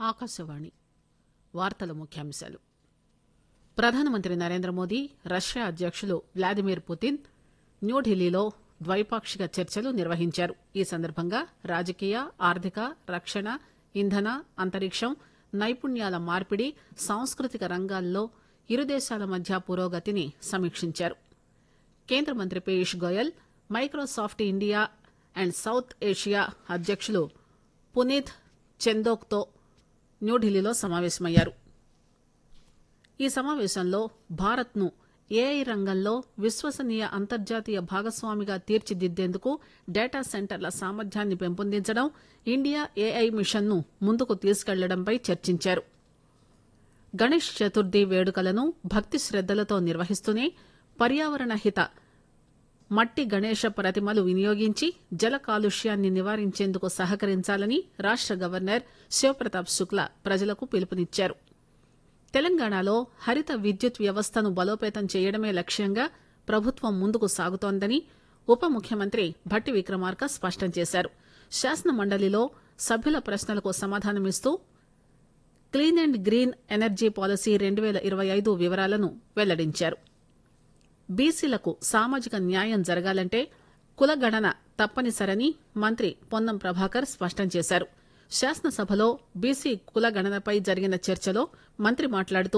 ఆకాశవాణి వార్తల ముఖ్యాంశాలు ప్రధానమంత్రి నరేంద్ర మోదీ రష్యా అధ్యకులు వ్లాదిమిర్ పుతిన్ న్యూఢిల్లీలో ద్వైపాక్షిక చర్చలు నిర్వహించారు ఈ సందర్భంగా రాజకీయ ఆర్థిక రక్షణ ఇంధన అంతరిక్షం నైపుణ్యాల మార్పిడి సాంస్కృతిక రంగాల్లో ఇరు దేశాల మధ్య పురోగతిని సమీక్షించారు కేంద్ర మంత్రి Piyush Goyal Microsoft India and South Asia అధ్యకులు పునీత్ చందోక్తో న్యూఢిల్లీలో సమావేశమయ్యారు ఈ సమావేశంలో భారత్ను ఏఐ రంగంలో విశ్వసనీయ అంతర్జాతీయ భాగస్వామిగా తీర్చిదిద్దేందుకు డేటా సెంటర్ల సామర్థ్యాన్ని పెంపొందించడం ఇండియా ఏఐ మిషన్ను ముందుకు తీసుకెళ్లడంపై చర్చించారు గణేష్ చతుర్థి వేడుకలను భక్తి శ్రద్దలతో నిర్వహిస్తూనే పర్యావరణ హిత మట్టి గణేష ప్రతిమలు వినియోగించి జల కాలుష్యాన్ని నివారించేందుకు సహకరించాలని రాష్ట గవర్నర్ శివప్రతాప్ శుక్లా ప్రజలకు పిలుపునిచ్చారు తెలంగాణలో హరిత విద్యుత్ వ్యవస్థను బలోపేతం చేయడమే లక్ష్యంగా ప్రభుత్వం ముందుకు సాగుతోందని ఉప ముఖ్యమంత్రి భట్టి విక్రమార్క స్పష్టం చేశారు శాసన మండలిలో సభ్యుల ప్రశ్నలకు సమాధానమిస్తూ clean and green energy policy రెండు పేల ఇరవై ఐదు వివరాలను వెల్లడించారు బీసీలకు సామాజిక న్యాయం జరగాలంటే కులగణన తప్పనిసరని మంత్రి పొన్నం ప్రభాకర్ స్పష్టం చేశారు శాసనసభలో బీసీ కులగణనపై జరిగిన చర్చలో మంత్రి మాట్లాడుతూ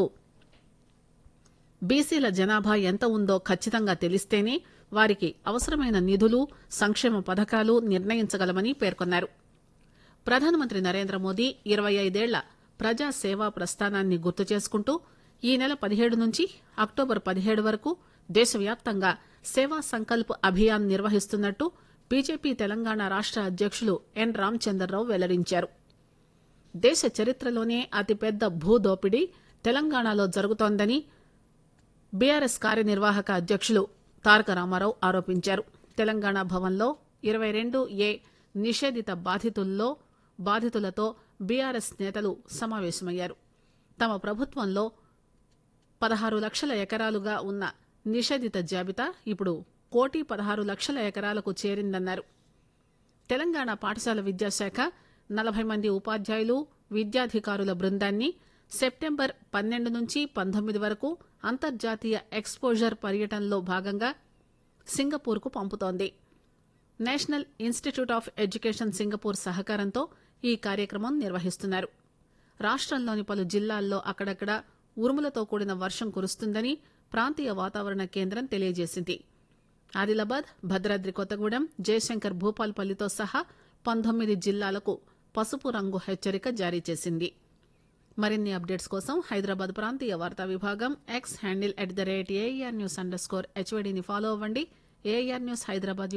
బీసీల జనాభా ఎంత ఉందో ఖచ్చితంగా తెలిస్తేనే వారికి అవసరమైన నిధులు సంక్షేమ పథకాలు నిర్ణయించగలమని పేర్కొన్నారు ప్రధానమంత్రి నరేంద్ర మోదీ ఇరవై ఐదేళ్ల ప్రజా సేవా ప్రస్థానాన్ని గుర్తు చేసుకుంటూ ఈ నెల పదిహేడు నుంచి అక్టోబర్ పదిహేడు వరకు దేశవ్యాప్తంగా సేవా సంకల్ప్ అభియాన్ నిర్వహిస్తున్నట్టు బీజేపీ తెలంగాణ రాష్ట అధ్యకులు ఎన్ రామచంద్రరావు వెల్లడించారు దేశ చరిత్రలోనే అతిపెద్ద భూదోపిడీ తెలంగాణలో జరుగుతోందని బీఆర్ఎస్ కార్యనిర్వాహక అధ్యకులు తారక రామారావు ఆరోపించారు తెలంగాణ భవన్లో ఇరవై రెండు ఏ నిషేధిత బాధితుల్లో బాధితులతో బీఆర్ఎస్ నేతలు సమావేశమయ్యారు తమ ప్రభుత్వంలో పదహారు లక్షల ఎకరాలుగా ఉన్న నిషేధిత జాబితా ఇప్పుడు కోటి పదహారు లక్షల ఎకరాలకు చేరిందన్నారు తెలంగాణ పాఠశాల విద్యాశాఖ నలభై మంది ఉపాధ్యాయులు విద్యాధికారుల బృందాన్ని సెప్టెంబర్ పన్నెండు నుంచి పంతొమ్మిది వరకు అంతర్జాతీయ ఎక్స్పోజర్ పర్యటనలో భాగంగా సింగపూర్కు పంపుతోంది National Institute of Education Singapore సహకారంతో ఈ కార్యక్రమం నిర్వహిస్తున్నారు రాష్టంలోని పలు జిల్లాల్లో అక్కడక్కడ ఉరుములతో కూడిన వర్షం కురుస్తుందని ప్రాంతీయ వాతావరణ కేంద్రం తెలియజేసింది ఆదిలాబాద్ భద్రాద్రి కొత్తగూడెం జయశంకర్ భూపాల్పల్లితో సహా పంతొమ్మిది జిల్లాలకు పసుపు రంగు హెచ్చరిక జారీ చేసింది మరిన్ని అప్డేట్స్ కోసం హైదరాబాద్ ప్రాంతీయ వార్తా విభాగం X handle at the rate AR news underscore హెచ్వైడీని ఫాలో అవ్వండి ఏఆర్ న్యూస్ హైదరాబాద్